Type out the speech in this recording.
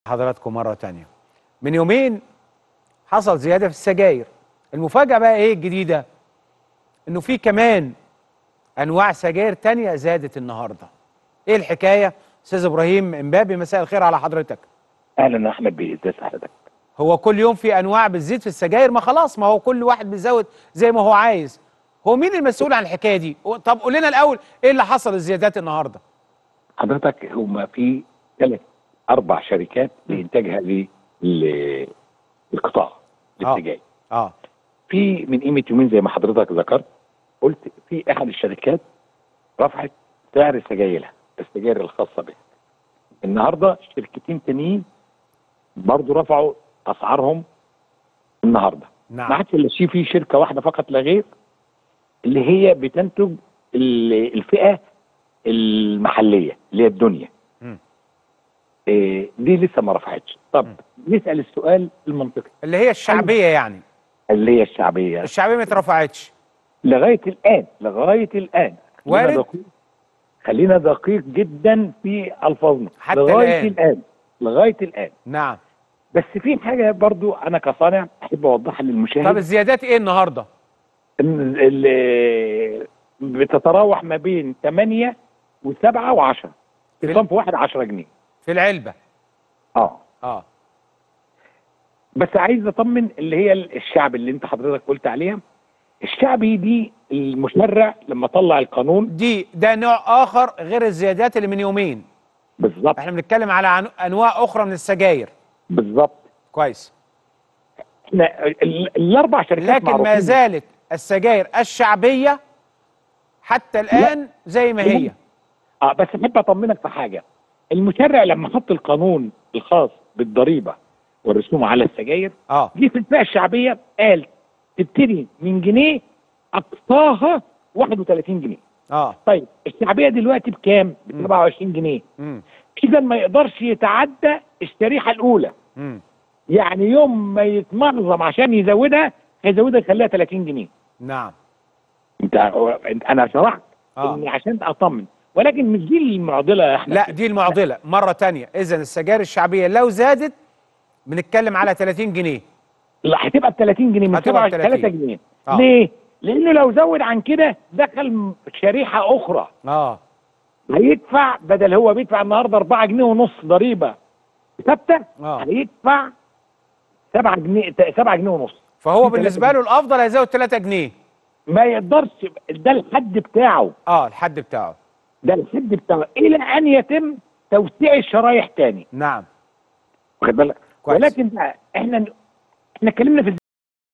حضراتكم مرة تانية من يومين حصل زيادة في السجاير المفاجأة بقى ايه الجديدة انه في كمان انواع سجاير تانية زادت النهاردة ايه الحكاية استاذ ابراهيم امبابي مساء الخير على حضرتك اهلا احمد بيه ازي حضرتك هو كل يوم في انواع بتزيد في السجاير ما خلاص ما هو كل واحد بيزود زي ما هو عايز هو مين المسؤول عن الحكاية دي طب قول لنا الاول ايه اللي حصل الزيادات النهاردة حضرتك هما في ثلاث اربع شركات لانتاج هذه ال- القطاع للسجاير اه في من قيمه يومين زي ما حضرتك ذكرت قلت في احد الشركات رفعت سعر سجايرها السجاير الخاصه بها النهارده شركتين تانيين برضه رفعوا اسعارهم النهارده نعم. ما عادش الا شيء في شركه واحده فقط لا غير اللي هي بتنتج ال- الفئه المحليه اللي هي الدنيا مم. إيه دي لسه ما رفعتش طب نسال السؤال المنطقي اللي هي الشعبية يعني اللي هي الشعبيه الشعبية ما اترفعتش لغايه الان لغايه الان خلينا وارد؟ دقيق- خلينا دقيق جدا في الفاظنا حتى لغايه الآن. الان لغايه الان نعم بس في حاجه برضو انا كصانع احب اوضحها للمشاهد طب الزيادات ايه النهارده إن ال- بتتراوح ما بين 8 و7 و10 في في صنف واحد 10 جنيه في العلبة اه اه بس عايز اطمن اللي هي الشعب اللي انت حضرتك قلت عليها الشعبي دي المشرع لما طلع القانون دي ده نوع اخر غير الزيادات اللي من يومين بالظبط احنا بنتكلم على عن- انواع اخرى من السجاير بالظبط كويس احنا ال- الاربع شركات لكن ما معروفين. زالت السجاير الشعبية حتى الان زي ما هي اه بس احب اطمنك في حاجه المشرع لما حط القانون الخاص بالضريبه والرسوم على السجاير اه جه في الفئه الشعبيه قال تبتدي من جنيه اقصاها 31 جنيه اه طيب الشعبيه دلوقتي بكام؟ ب 27 جنيه امم اذا ما يقدرش يتعدى الشريحه الاولى امم يعني يوم ما يتمرظم عشان يزودها هيزودها يخليها 30 جنيه نعم انت انت- انا شرحت آه. اني عشان اطمن ولكن مش دي المعضله يا احمد لا دي المعضلة مرة تانية اذا السجاير الشعبية لو زادت بنتكلم على 30 جنيه لا هتبقى ب 30 جنيه مش هتبقى ب 3 30. جنيه آه. ليه؟ لانه لو زود عن كده دخل شريحه اخرى اه هيدفع بدل هو بيدفع النهارده 4 جنيه ونص ضريبه ثابته آه. هيدفع 7 جنيه 7 جنيه ونص فهو في بالنسبة تلاتة له الافضل هيزود 3 جنيه ما يقدرش ده الحد بتاعه اه الحد بتاعه ده الحد بتاعه الى ان يتم توسيع الشرايح تاني نعم واخد بالك كويس. ولكن بقى احنا احنا اتكلمنا في